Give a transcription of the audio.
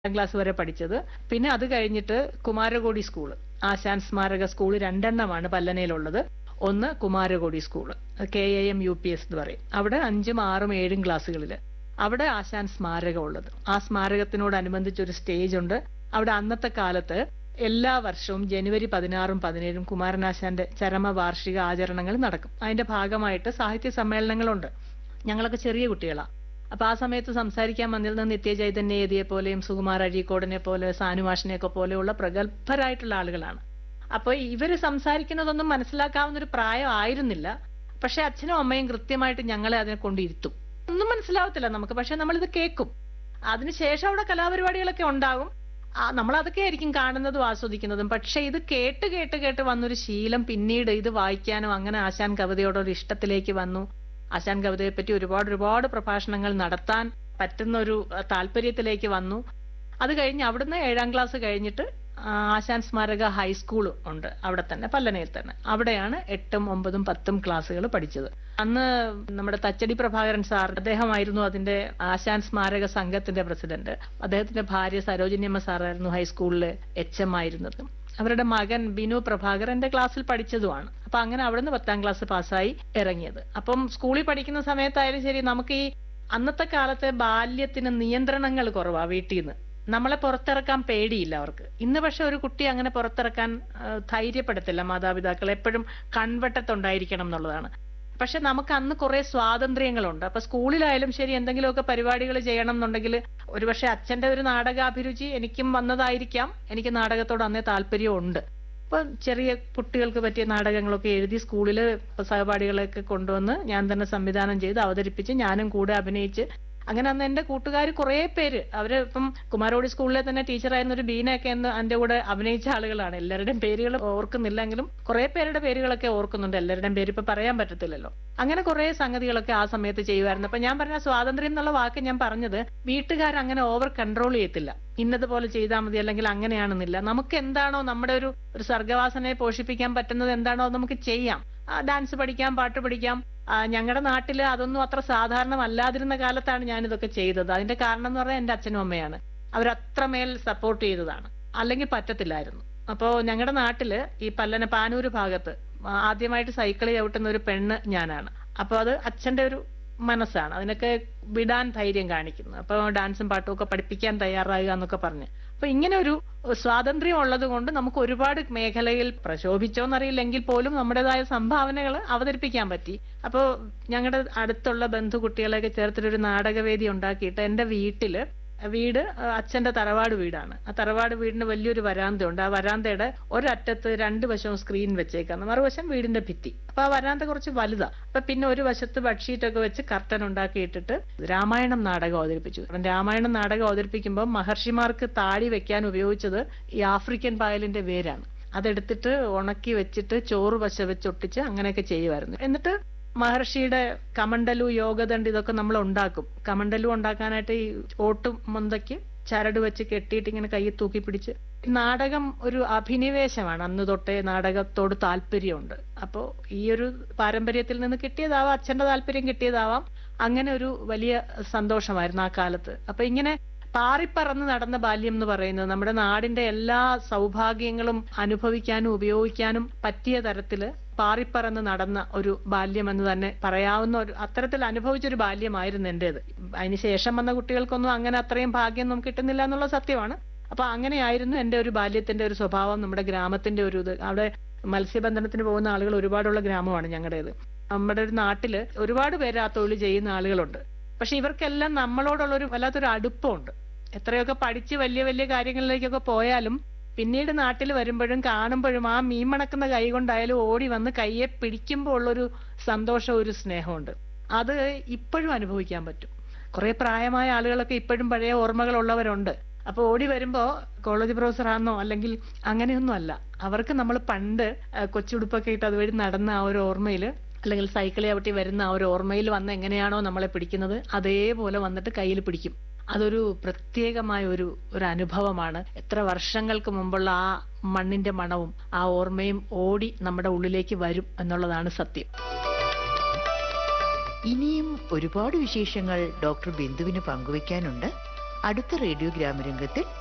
രണ്ടാം ക്ലാസ് വരെ പഠിച്ചത് പിന്നെ അത് കഴിഞ്ഞിട്ട് കുമാരകോടി സ്കൂൾ ആശാൻ സ്മാരക സ്കൂൾ രണ്ടെണ്ണമാണ് പല്ലനയിലുള്ളത് ഒന്ന് Kumarakodi school K A M U P S എന്ന് പറയും അവിടെ അഞ്ചും ആറും ഏഴും ക്ലാസ്സുകളിൽ അവിടെ ആശാൻ സ്മാരകം ഉള്ളത് ആ സ്മാരകത്തിനോടനുബന്ധിച്ച് ഒരു സ്റ്റേജ് ഉണ്ട് അവിടെ അന്നത്തെ കാലത്ത് എല്ലാ വർഷവും ജനുവരി പതിനാറും പതിനേഴും കുമാരനാശാന്റെ ചരമ വാർഷിക ആചരണങ്ങൾ നടക്കും അതിന്റെ ഭാഗമായിട്ട് സാഹിത്യ സമ്മേളനങ്ങളുണ്ട് ഞങ്ങളൊക്കെ ചെറിയ കുട്ടികളാ അപ്പൊ ആ സമയത്ത് സംസാരിക്കാൻ വന്നിരുന്ന നിത്യചൈതന്യതിയെ പോലെയും സുകുമാർ അഴീക്കോടിനെ പോലെ സാനുമാഷിനെയൊക്കെ പോലെയുള്ള പ്രഗത്ഭരായിട്ടുള്ള ആളുകളാണ് അപ്പൊ ഇവര് സംസാരിക്കുന്നതൊന്നും മനസ്സിലാക്കാവുന്ന ഒരു പ്രായം ആയിരുന്നില്ല പക്ഷെ അച്ഛനും അമ്മയും കൃത്യമായിട്ട് ഞങ്ങളെ അതിനെ കൊണ്ടിരുത്തും ഒന്നും മനസ്സിലാവത്തില്ല നമുക്ക് പക്ഷെ നമ്മളിത് കേൾക്കും അതിനുശേഷം അവിടെ കലാപരിപാടികളൊക്കെ ഉണ്ടാകും ആ, നമ്മൾ അതൊക്കെ ആയിരിക്കും കാണുന്നതും ആസ്വദിക്കുന്നതും പക്ഷെ ഇത് കേട്ട് കേട്ട് കേട്ട് വന്നൊരു ശീലം പിന്നീട് ഇത് വായിക്കാനും അങ്ങനെ ആശാൻ കവിതയോടൊരു ഇഷ്ടത്തിലേക്ക് വന്നു ആശാൻ കവിതയെ പറ്റി ഒരുപാട് ഒരുപാട് പ്രഭാഷണങ്ങൾ നടത്താൻ പറ്റുന്ന ഒരു അഹ്, താല്പര്യത്തിലേക്ക് വന്നു അത് കഴിഞ്ഞ് അവിടുന്ന് ഏഴാം ക്ലാസ് കഴിഞ്ഞിട്ട് ആ, ആശാൻ സ്മാരക ഹൈസ്കൂൾ ഉണ്ട് അവിടെ തന്നെ പല്ലനയിൽ തന്നെ അവിടെയാണ് എട്ടും ഒമ്പതും പത്തും ക്ലാസ്സുകൾ പഠിച്ചത് അന്ന് നമ്മുടെ തച്ചടി പ്രഭാകരൻ സാർ അദ്ദേഹമായിരുന്നു അതിന്റെ ആശാൻ സ്മാരക സംഘത്തിന്റെ പ്രസിഡന്റ് അദ്ദേഹത്തിന്റെ ഭാര്യ സരോജിനിയമ്മ സാറായിരുന്നു ഹൈസ്കൂളിലെ എച്ച് എം ആയിരുന്നത് അവരുടെ മകൻ ബിനു പ്രഭാകർ എന്റെ ക്ലാസ്സിൽ പഠിച്ചതുമാണ് അപ്പൊ അങ്ങനെ അവിടുന്ന് പത്താം ക്ലാസ് പാസ്സായി ഇറങ്ങിയത് അപ്പം സ്കൂളിൽ പഠിക്കുന്ന സമയത്തായാലും ശരി നമുക്ക് ഈ അന്നത്തെ കാലത്തെ ബാല്യത്തിന് നിയന്ത്രണങ്ങൾ കുറവാ വീട്ടിൽ നിന്ന് നമ്മളെ പുറത്തിറക്കാൻ പേടിയില്ല അവർക്ക് ഇന്ന് പക്ഷെ ഒരു കുട്ടി അങ്ങനെ പുറത്തിറക്കാൻ ആ, ധൈര്യപ്പെടുത്തില്ല മാതാപിതാക്കൾ എപ്പോഴും കൺവെട്ടത്തുണ്ടായിരിക്കണം എന്നുള്ളതാണ് പക്ഷെ നമുക്ക് അന്ന് കുറെ സ്വാതന്ത്ര്യങ്ങളുണ്ട് അപ്പൊ സ്കൂളിലായാലും ശരി എന്തെങ്കിലുമൊക്കെ പരിപാടികൾ ചെയ്യണം എന്നുണ്ടെങ്കിൽ ഒരുപക്ഷെ അച്ഛന്റെ ഒരു നാടകാഭിരുചി എനിക്കും വന്നതായിരിക്കാം എനിക്ക് നാടകത്തോട് അന്നേ താല്പര്യമുണ്ട് അപ്പൊ ചെറിയ കുട്ടികൾക്ക് പറ്റിയ നാടകങ്ങളൊക്കെ എഴുതി സ്കൂളിൽ സഹപാഠികളെയൊക്കെ കൊണ്ടുവന്ന് ഞാൻ തന്നെ സംവിധാനം ചെയ്ത് അവതരിപ്പിച്ച് ഞാനും കൂടെ അഭിനയിച്ച് അങ്ങനെ അന്ന് എന്റെ കൂട്ടുകാർ കുറെ പേര് അവര് ഇപ്പം കുമാരോടി സ്കൂളിലെ തന്നെ ടീച്ചറായിരുന്ന ഒരു ബീനയൊക്കെ എന്ന് എന്റെ കൂടെ അഭിനയിച്ച ആളുകളാണ് എല്ലാവരുടെയും പേരുകൾ ഓർക്കുന്നില്ലെങ്കിലും കുറെ പേരുടെ പേരുകളൊക്കെ ഓർക്കുന്നുണ്ട് എല്ലാവരുടെയും പേര് ഇപ്പൊ പറയാൻ പറ്റത്തില്ലല്ലോ അങ്ങനെ കുറെ സംഗതികളൊക്കെ ആ സമയത്ത് ചെയ്യുമായിരുന്നു അപ്പൊ ഞാൻ പറഞ്ഞ സ്വാതന്ത്ര്യം എന്നുള്ള വാക്ക് ഞാൻ പറഞ്ഞത് വീട്ടുകാർ അങ്ങനെ ഓവർ കൺട്രോൾ ചെയ്യത്തില്ല ഇന്നതുപോലെ ചെയ്താൽ മതി അല്ലെങ്കിൽ അങ്ങനെയാണെന്നില്ല നമുക്ക് എന്താണോ നമ്മുടെ ഒരു ഒരു സർഗവാസനയെ പോഷിപ്പിക്കാൻ പറ്റുന്നത് എന്താണോ അത് നമുക്ക് ചെയ്യാം ആ, ഡാൻസ് പഠിക്കാം പാട്ട് പഠിക്കാം ഞങ്ങളുടെ നാട്ടിൽ അതൊന്നും അത്ര സാധാരണമല്ലാതിരുന്ന കാലത്താണ് ഞാൻ ഇതൊക്കെ ചെയ്തത് അതിന്റെ കാരണം എന്ന് പറഞ്ഞാൽ എന്റെ അച്ഛനും അമ്മയാണ് അവരത്രമേൽ സപ്പോർട്ട് ചെയ്തതാണ് അല്ലെങ്കിൽ പറ്റത്തില്ലായിരുന്നു അപ്പോ ഞങ്ങളുടെ നാട്ടില് ഈ പല്ലന പാനൂര് ഭാഗത്ത് ആദ്യമായിട്ട് സൈക്കിൾ ചവിട്ടുന്ന ഒരു പെണ്ണ് ഞാനാണ് അപ്പൊ അത് അച്ഛന്റെ ഒരു മനസ്സാണ് അതിനൊക്കെ വിടാൻ ധൈര്യം കാണിക്കുന്നു അപ്പൊ ഡാൻസും പാട്ടും ഒക്കെ പഠിപ്പിക്കാൻ തയ്യാറാകുക എന്നൊക്കെ പറഞ്ഞ് അപ്പൊ ഇങ്ങനെ ഒരു സ്വാതന്ത്ര്യം ഉള്ളത് കൊണ്ട് നമുക്ക് ഒരുപാട് മേഖലയിൽ പ്രശോഭിച്ചോന്നറിയില്ലെങ്കിൽ പോലും നമ്മുടേതായ സംഭാവനകൾ അവതരിപ്പിക്കാൻ പറ്റി അപ്പോൾ ഞങ്ങളുടെ അടുത്തുള്ള ബന്ധു കുട്ടികളെയൊക്കെ ചേർത്തിട്ടൊരു നാടകവേദി ഉണ്ടാക്കിയിട്ട് എന്റെ വീട്ടില് വീട് ആ, അച്ഛന്റെ തറവാട് വീടാണ് ആ തറവാട് വീടിന് വലിയൊരു വരാന്തയുണ്ട് ആ വരാന്തയുടെ ഒരറ്റത്ത് രണ്ട് വശവും സ്ക്രീൻ വെച്ചേക്കാണ് മറുവശം വീടിന്റെ ഭിത്തി അപ്പൊ ആ വരാന്ത കുറച്ച് വലുതാ അപ്പൊ പിന്നെ ഒരു വശത്ത് ബെഡ്ഷീറ്റൊക്കെ വെച്ച് കർട്ടൻ ഉണ്ടാക്കിയിട്ടിട്ട് രാമായണം നാടകം അവതരിപ്പിച്ചു കാരണം രാമായണം നാടകം അവതരിപ്പിക്കുമ്പോൾ മഹർഷിമാർക്ക് താടി വെക്കാൻ ഉപയോഗിച്ചത് ഈ ആഫ്രിക്കൻ പായലിന്റെ വേരാണ് അതെടുത്തിട്ട് ഉണക്കി വെച്ചിട്ട് ചോറ് വശ വെച്ച് ഒട്ടിച്ച് അങ്ങനെയൊക്കെ ചെയ്യുമായിരുന്നു എന്നിട്ട് മഹർഷിയുടെ കമണ്ടലു യോഗദണ്ഡ് ഇതൊക്കെ നമ്മൾ ഉണ്ടാക്കും കമണ്ടലു ഉണ്ടാക്കാനായിട്ട് ഈ ഓട്ടും മൊന്തയ്ക്ക് ചരട് വെച്ച് കെട്ടിയിട്ട് ഇങ്ങനെ കയ്യിൽ തൂക്കി പിടിച്ച് ഈ നാടകം ഒരു അഭിനിവേശമാണ് അന്ന് തൊട്ടേ നാടകത്തോട് താല്പര്യമുണ്ട് അപ്പോ ഈ ഒരു പാരമ്പര്യത്തിൽ നിന്ന് കിട്ടിയതാവാം അച്ഛന്റെ താല്പര്യം കിട്ടിയതാവാം അങ്ങനെ ഒരു വലിയ സന്തോഷമായിരുന്നു ആ കാലത്ത് അപ്പൊ ഇങ്ങനെ പാറിപ്പറന്ന് നടന്ന ബാല്യം എന്ന് പറയുന്നത് നമ്മുടെ നാടിന്റെ എല്ലാ സൗഭാഗ്യങ്ങളും അനുഭവിക്കാനും ഉപയോഗിക്കാനും പറ്റിയ തരത്തില് പാറിപ്പറന്ന് നടന്ന ഒരു ബാല്യം എന്ന് തന്നെ പറയാവുന്ന ഒരു അത്തരത്തിൽ അനുഭവിച്ചൊരു ബാല്യമായിരുന്നു എന്റേത് അതിനുശേഷം വന്ന കുട്ടികൾക്കൊന്നും അങ്ങനെ അത്രയും ഭാഗ്യം നമുക്ക് കിട്ടുന്നില്ല എന്നുള്ള സത്യമാണ് അപ്പൊ അങ്ങനെയായിരുന്നു എന്റെ ഒരു ബാല്യത്തിന്റെ ഒരു സ്വഭാവം നമ്മുടെ ഗ്രാമത്തിന്റെ ഒരു ഇത് അവിടെ മത്സ്യബന്ധനത്തിന് പോകുന്ന ആളുകൾ ഒരുപാടുള്ള ഗ്രാമമാണ് ഞങ്ങളുടേത് നമ്മുടെ ഒരു നാട്ടില് ഒരുപാട് പേര് ആ തൊഴിൽ ചെയ്യുന്ന ആളുകളുണ്ട് പക്ഷെ ഇവർക്കെല്ലാം നമ്മളോടുള്ള ഒരു വല്ലാത്തൊരു അടുപ്പമുണ്ട് എത്രയൊക്കെ പഠിച്ച് വലിയ വലിയ കാര്യങ്ങളിലേക്കൊക്കെ പോയാലും പിന്നീട് നാട്ടിൽ വരുമ്പോഴും കാണുമ്പോഴും ആ മീൻ മണക്കുന്ന കൈ കൊണ്ടായാലും ഓടി വന്ന് കയ്യെ പിടിക്കുമ്പോൾ ഉള്ളൊരു സന്തോഷം ഒരു സ്നേഹമുണ്ട് അത് ഇപ്പോഴും അനുഭവിക്കാൻ പറ്റും കുറെ പ്രായമായ ആളുകളൊക്കെ ഇപ്പോഴും പഴയ ഓർമ്മകളുള്ളവരുണ്ട് അപ്പൊ ഓടി വരുമ്പോ കോളേജ് പ്രൊഫസർ ആണെന്നോ അല്ലെങ്കിൽ അങ്ങനെയൊന്നും അല്ല അവർക്ക് നമ്മൾ പണ്ട് ആ, കൊച്ചുടുപ്പൊക്കെ ഇട്ട് അതുവഴി നടന്ന ആ ഒരു ഓർമ്മയിൽ അല്ലെങ്കിൽ സൈക്കിൾ ചവിട്ടി വരുന്ന ആ ഒരു ഓർമ്മയിൽ വന്ന് എങ്ങനെയാണോ നമ്മളെ പിടിക്കുന്നത് അതേപോലെ വന്നിട്ട് കയ്യിൽ പിടിക്കും അതൊരു പ്രത്യേകമായ ഒരു ഒരു അനുഭവമാണ് എത്ര വർഷങ്ങൾക്ക് മുമ്പുള്ള ആ മണ്ണിന്റെ മണവും ആ ഓർമ്മയും ഓടി നമ്മുടെ ഉള്ളിലേക്ക് വരും എന്നുള്ളതാണ് സത്യം ഇനിയും ഒരുപാട് വിശേഷങ്ങൾ ഡോക്ടർ ബിന്ദുവിന് പങ്കുവയ്ക്കാനുണ്ട് അടുത്ത റേഡിയോ ഗ്രാമരംഗത്തിൽ